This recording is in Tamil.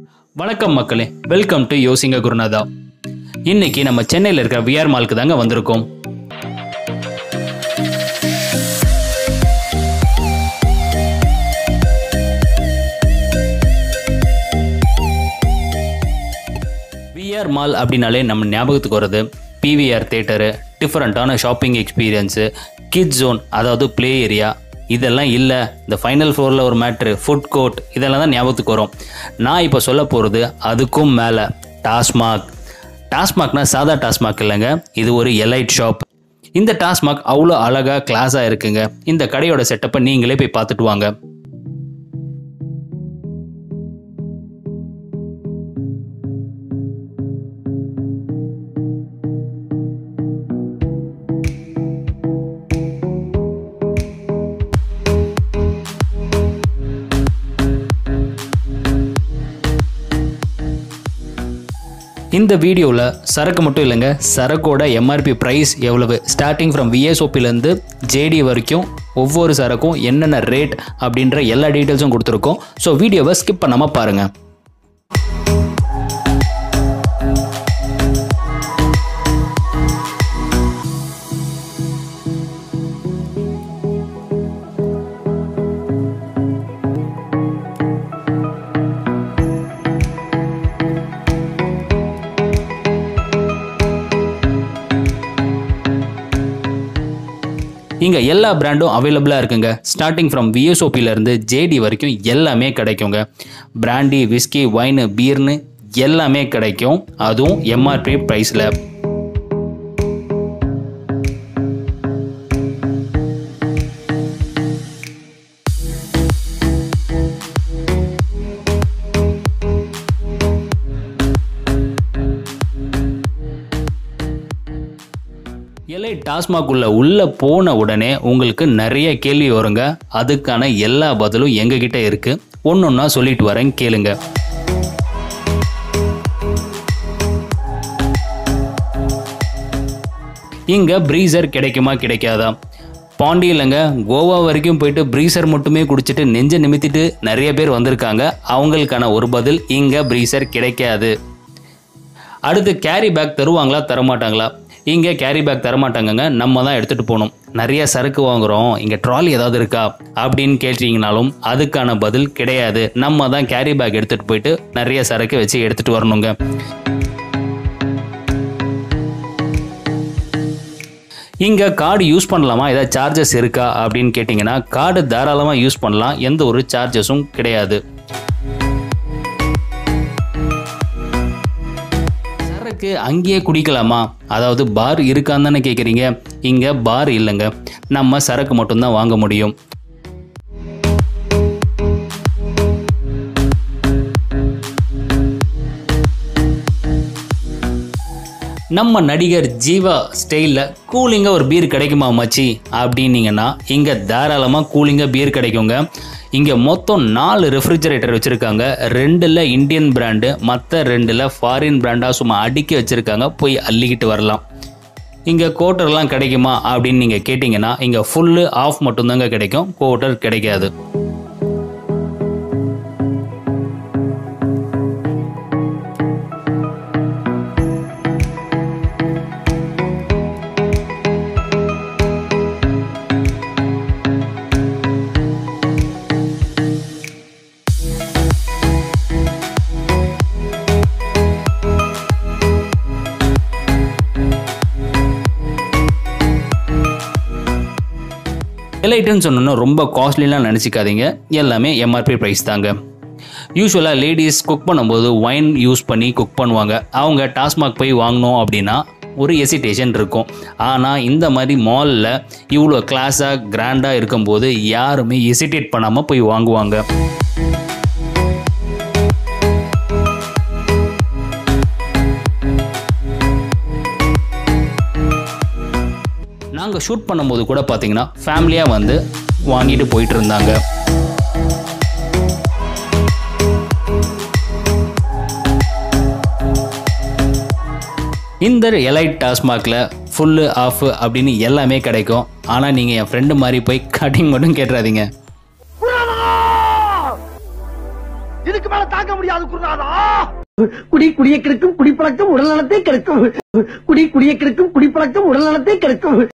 வணக்கம் மக்களே வெல்கம் டு யோசிங்க குருநாதா இன்னைக்கு நம்ம சென்னையில் இருக்கிற விஆர் மாலுக்கு தாங்க வந்திருக்கோம் விஆர் மால் அப்படின்னாலே நம்ம ஞாபகத்துக்கு வருது பிவிஆர் தேட்டரு டிஃப்ரெண்ட்டான ஷாப்பிங் எக்ஸ்பீரியன்ஸு கிட் ஜோன் அதாவது ப்ளே ஏரியா இதெல்லாம் இல்லை இந்த ஃபைனல் ஃப்ளோரில் ஒரு மேட்ரு ஃபுட் கோர்ட் இதெல்லாம் தான் ஞாபகத்துக்கு வரும் நான் இப்போ சொல்ல போகிறது அதுக்கும் மேலே டாஸ்மாக் டாஸ்மாக்னா சாதா டாஸ்மாக் இல்லைங்க இது ஒரு எலைட் ஷாப் இந்த டாஸ்மாக் அவ்வளோ அழகாக கிளாஸாக இருக்குங்க இந்த கடையோட செட்டப்பை நீங்களே போய் பார்த்துட்டு வாங்க இந்த வீடியோவில் சரக்கு மட்டும் இல்லைங்க சரக்கோட எம்ஆர்பி ப்ரைஸ் எவ்வளவு ஸ்டார்டிங் ஃப்ரம் விஎஸ்ஓபிலேருந்து ஜேடி வரைக்கும் ஒவ்வொரு சரக்கும் என்னென்ன ரேட் அப்படின்ற எல்லா டீட்டெயில்ஸும் கொடுத்துருக்கோம் ஸோ வீடியோவை ஸ்கிப் பண்ணாமல் பாருங்கள் இங்கே எல்லா பிராண்டும் அவைலபிளாக இருக்குங்க ஸ்டார்டிங் ஃப்ரம் விஎஸ்ஓபியிலேருந்து ஜேடி வரைக்கும் எல்லாமே கிடைக்குங்க பிராண்டி விஸ்கி ஒயின் பீர்னு எல்லாமே கிடைக்கும் அதுவும் எம்ஆர்பி ப்ரைஸில் எல்ஐ டாஸ்மாக் உள்ள உள்ள போன உடனே உங்களுக்கு நிறைய கேள்வி வருங்க அதுக்கான எல்லா பதிலும் எங்ககிட்ட இருக்கு ஒன்னொன்னா சொல்லிட்டு வரேன் கேளுங்க இங்க ப்ரீசர் கிடைக்குமா கிடைக்காதா பாண்டி இல்லைங்க கோவா வரைக்கும் போயிட்டு ப்ரீசர் மட்டுமே குடிச்சிட்டு நெஞ்சை நிமித்திட்டு நிறைய பேர் வந்திருக்காங்க அவங்களுக்கான ஒரு பதில் இங்க ப்ரீசர் கிடைக்காது அடுத்து கேரி பேக் தருவாங்களா தரமாட்டாங்களா இங்கே கேரி பேக் தரமாட்டாங்கங்க நம்ம தான் எடுத்துகிட்டு போகணும் நிறைய சரக்கு வாங்குகிறோம் இங்கே ட்ராலி ஏதாவது இருக்கா அப்படின்னு கேட்டீங்கனாலும் அதுக்கான பதில் கிடையாது நம்ம தான் கேரி பேக் எடுத்துகிட்டு போயிட்டு நிறைய சரக்கு வச்சு எடுத்துகிட்டு வரணுங்க இங்கே கார்டு யூஸ் பண்ணலாமா ஏதாவது சார்ஜஸ் இருக்கா அப்படின்னு கேட்டிங்கன்னா கார்டு தாராளமாக யூஸ் பண்ணலாம் எந்த ஒரு சார்ஜஸும் கிடையாது சரக்கு அங்கேயே குடிக்கலாமா அதாவது பார் இருக்கான்னு தானே கேட்குறீங்க இங்கே பார் இல்லைங்க நம்ம சரக்கு மட்டும்தான் வாங்க முடியும் நம்ம நடிகர் ஜீவா ஸ்டைலில் கூலிங்காக ஒரு பீர் கிடைக்குமா மச்சி அப்படின்னீங்கன்னா இங்கே தாராளமாக கூலிங்காக பீர் கிடைக்குங்க இங்கே மொத்தம் நாலு ரெஃப்ரிஜரேட்டர் வச்சுருக்காங்க ரெண்டில் இந்தியன் பிராண்டு மற்ற ரெண்டில் ஃபாரின் பிராண்டாக சும்மா அடுக்கி வச்சுருக்காங்க போய் அள்ளிக்கிட்டு வரலாம் இங்கே கோட்டர்லாம் கிடைக்குமா அப்படின்னு நீங்கள் கேட்டிங்கன்னா இங்கே ஃபுல்லு ஆஃப் மட்டும்தாங்க கிடைக்கும் கோட்டர் கிடைக்காது எலைட்டுன்னு சொன்னோன்னா ரொம்ப காஸ்ட்லிலாம் நினச்சிக்காதீங்க எல்லாமே எம்ஆர்பி ப்ரைஸ் தாங்க யூஸ்வலாக லேடிஸ் குக் பண்ணும்போது ஒயின் யூஸ் பண்ணி குக் பண்ணுவாங்க அவங்க டாஸ்மாக் போய் வாங்கணும் அப்படின்னா ஒரு எசிடேஷன் இருக்கும் ஆனால் இந்த மாதிரி மாலில் இவ்வளோ கிளாஸாக கிராண்டாக இருக்கும்போது யாருமே எசிடேட் பண்ணாமல் போய் வாங்குவாங்க நாங்கள் ஷூட் பண்ணும்போது கூட பார்த்தீங்கன்னா ஃபேமிலியாக வந்து வாங்கிட்டு போயிட்டு இருந்தாங்க இந்த எலைட் டாஸ்மாகில் ஃபுல்லு ஆஃப் அப்படின்னு எல்லாமே கிடைக்கும் ஆனால் நீங்கள் என் ஃப்ரெண்டு மாதிரி போய் கட்டிங் மட்டும் கேட்டுறாதீங்க இதுக்கு மேல தாங்க முடியாது குருநாதா குடி குடிய கெடுக்கும் குடிப்பழக்கம் உடல் நலத்தை கெடுக்கும் குடி குடிய கெடுக்கும் குடிப்பழக்கம் உடல் நலத்தை கெடுக்கும்